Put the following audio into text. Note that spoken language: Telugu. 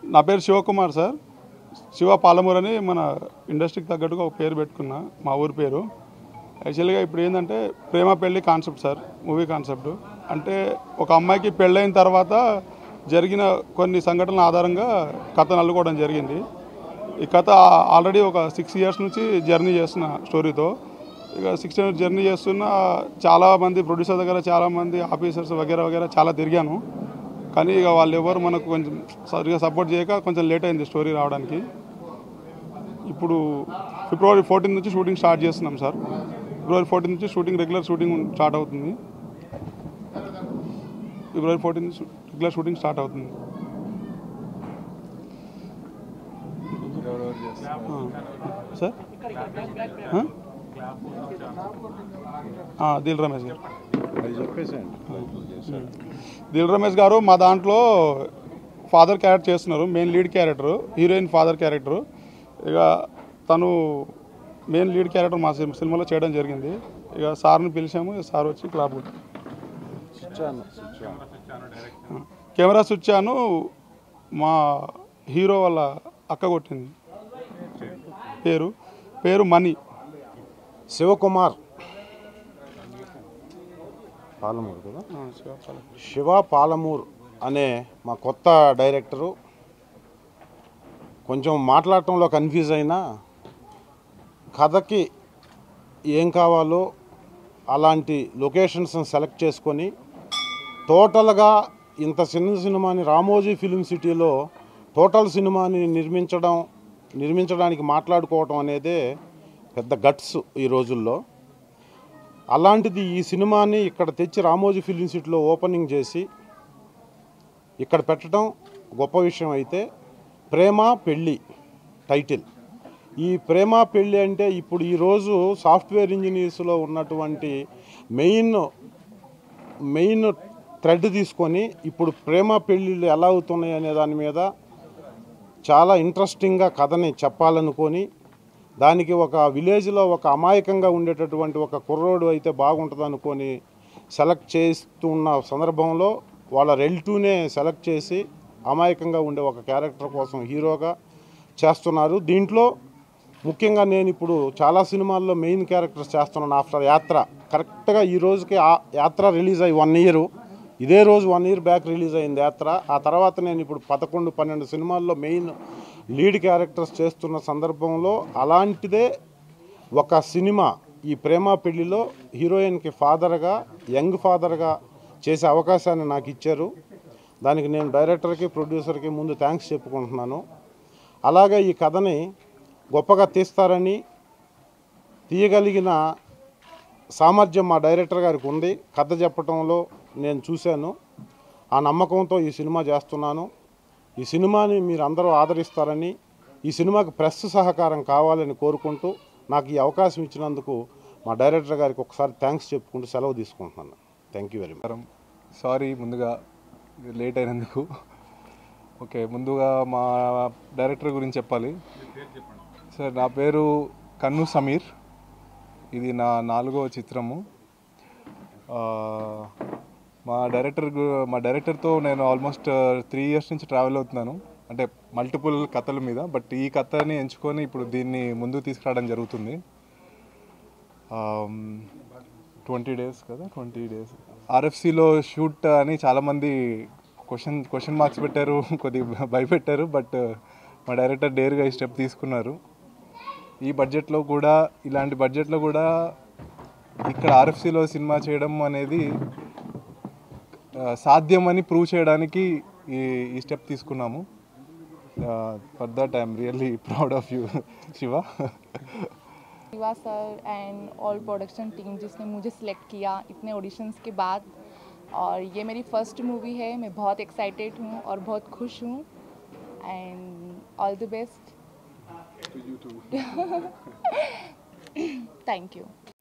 నా పేరు శివకుమార్ సార్ శివ పాలమూరు అని మన ఇండస్ట్రీకి తగ్గట్టుగా ఒక పేరు పెట్టుకున్నా మా ఊరి పేరు యాక్చువల్గా ఇప్పుడు ఏంటంటే ప్రేమ పెళ్లి కాన్సెప్ట్ సార్ మూవీ కాన్సెప్ట్ అంటే ఒక అమ్మాయికి పెళ్ళైన తర్వాత జరిగిన కొన్ని సంఘటనల ఆధారంగా కథ నల్లుకోవడం జరిగింది ఈ కథ ఆల్రెడీ ఒక సిక్స్ ఇయర్స్ నుంచి జర్నీ చేస్తున్న స్టోరీతో ఇక సిక్స్ ఇయర్స్ జర్నీ చేస్తున్న చాలా మంది ప్రొడ్యూసర్ దగ్గర చాలా మంది ఆఫీసర్స్ వగేరా వగేరా చాలా తిరిగాను కానీ ఇక వాళ్ళు ఎవరు మనకు కొంచెం సరిగా సపోర్ట్ చేయక కొంచెం లేట్ అయింది స్టోరీ రావడానికి ఇప్పుడు ఫిబ్రవరి ఫోర్టీన్ నుంచి షూటింగ్ స్టార్ట్ చేస్తున్నాం సార్ ఫిబ్రవరి ఫోర్టీన్ నుంచి షూటింగ్ రెగ్యులర్ షూటింగ్ స్టార్ట్ అవుతుంది ఫిబ్రవరి ఫోర్టీన్ నుంచి రెగ్యులర్ షూటింగ్ స్టార్ట్ అవుతుంది ఆ. సార్ ఆ? ఆ, దిల్ రమేష్ గారు అది చెప్పేసేయండి దిల్ రమేష్ గారు మా దాంట్లో ఫాదర్ క్యారెక్టర్ చేస్తున్నారు main lead character heroine father character ఇక తను మెయిన్ లీడ్ క్యారెక్టర్ మా సినిమా- సినిమాలో చేయడం జరిగింది ఇక సార్ని పిలిచాము ఇక సార్ వచ్చి క్లాప్ కొట్టారు. స్విచ్ స్విచ్ కెమెరా స్విచ్ ఆను మా హీరో వాళ్ళ అక్క కొట్టింది పేరు పేరు మనీ శివకుమార్ పాలమూరు కదా శివ పాలమూర్ అనే మా కొత్త డైరెక్టరు కొంచెం మాట్లాడటంలో కన్ఫ్యూజ్ అయినా కథకి ఏం కావాలో అలాంటి లొకేషన్స్ని సెలెక్ట్ చేసుకొని టోటల్గా ఇంత చిన్న సినిమాని రామోజీ ఫిలిం సిటీలో టోటల్ సినిమాని నిర్మించడం నిర్మించడానికి మాట్లాడుకోవటం అనేదే పెద్ద గట్స్ ఈ రోజుల్లో అలాంటిది ఈ సినిమాని ఇక్కడ తెచ్చి రామోజీ ఫిలిం సిటీలో ఓపెనింగ్ చేసి ఇక్కడ పెట్టడం గొప్ప విషయం అయితే ప్రేమ పెళ్ళి టైటిల్ ఈ ప్రేమ పెళ్ళి అంటే ఇప్పుడు ఈరోజు సాఫ్ట్వేర్ ఇంజనీర్స్లో ఉన్నటువంటి మెయిన్ మెయిన్ థ్రెడ్ తీసుకొని ఇప్పుడు ప్రేమ పెళ్ళిళ్ళు ఎలా అవుతున్నాయి అనే దాని మీద చాలా ఇంట్రెస్టింగ్గా కథని చెప్పాలనుకొని దానికి ఒక విలేజ్లో ఒక అమాయకంగా ఉండేటటువంటి ఒక కుర్రోడు అయితే బాగుంటుంది అనుకొని సెలెక్ట్ చేస్తున్న సందర్భంలో వాళ్ళ రిలేటివ్నే సెలెక్ట్ చేసి అమాయకంగా ఉండే ఒక క్యారెక్టర్ కోసం హీరోగా చేస్తున్నారు దీంట్లో ముఖ్యంగా నేను ఇప్పుడు చాలా సినిమాల్లో మెయిన్ క్యారెక్టర్స్ చేస్తున్నాను ఆఫ్టర్ యాత్ర కరెక్ట్గా ఈ రోజుకి ఆ యాత్ర రిలీజ్ అయ్యి వన్ ఇయర్ ఇదే రోజు వన్ ఇయర్ బ్యాక్ రిలీజ్ అయింది యాత్ర ఆ తర్వాత నేను ఇప్పుడు పదకొండు పన్నెండు సినిమాల్లో మెయిన్ లీడ్ క్యారెక్టర్స్ చేస్తున్న సందర్భంలో అలాంటిదే ఒక సినిమా ఈ ప్రేమ పెళ్లిలో హీరోయిన్కి ఫాదర్గా యంగ్ ఫాదర్గా చేసే అవకాశాన్ని నాకు ఇచ్చారు దానికి నేను డైరెక్టర్కి ప్రొడ్యూసర్కి ముందు థ్యాంక్స్ చెప్పుకుంటున్నాను అలాగే ఈ కథని గొప్పగా తీస్తారని తీయగలిగిన సామర్థ్యం మా డైరెక్టర్ గారికి ఉంది కథ చెప్పడంలో నేను చూశాను ఆ నమ్మకంతో ఈ సినిమా చేస్తున్నాను ఈ సినిమాని మీరు అందరూ ఆదరిస్తారని ఈ సినిమాకి ప్రెస్ సహకారం కావాలని కోరుకుంటూ నాకు ఈ అవకాశం ఇచ్చినందుకు మా డైరెక్టర్ గారికి ఒకసారి థ్యాంక్స్ చెప్పుకుంటూ సెలవు తీసుకుంటున్నాను థ్యాంక్ యూ వెరీ మచ్ నమస్కారం సారీ ముందుగా లేట్ అయినందుకు ఓకే ముందుగా మా డైరెక్టర్ గురించి చెప్పాలి సార్ నా పేరు కన్ను సమీర్ ఇది నా నాలుగో చిత్రము ఆ, మా డైరెక్టర్ గు- మా డైరెక్టర్తో నేను ఆల్మోస్ట్ త్రీ ఇయర్స్ నుంచి ట్రావెల్ అవుతున్నాను అంటే మల్టిపుల్ కథల మీద బట్ ఈ కథని ఎంచుకొని ఇప్పుడు దీన్ని ముందుకు తీసుకురావడం జరుగుతుంది ట్వంటీ డేస్ కదా ట్వంటీ డేస్ ఆర్ఎఫ్సిలో షూట్ అని చాలామంది క్వశ్చన్ క్వశ్చన్ మార్క్స్ పెట్టారు కొద్దిగా భయపెట్టారు బట్ మా డైరెక్టర్ డేర్గా ఈ స్టెప్ తీసుకున్నారు ఈ బడ్జెట్లో కూడా ఇలాంటి బడ్జెట్లో కూడా ఇక్కడ ఆర్ఎఫ్సిలో సినిమా చేయడం అనేది ఆ, సాధ్యమని ప్రూవ్ చేయడానికి ఈ ఈ స్టెప్ తీసుకున్నాము for that I'm really proud of you Shiva Shiva sir and all production team जिसने मुझे सिलेक्ट किया इतने ऑडिशंस के बाद और ये मेरी फर्स्ट मूवी है मैं बहुत एक्साइटेड हूँ और बहुत खुश हूँ and all the best thank you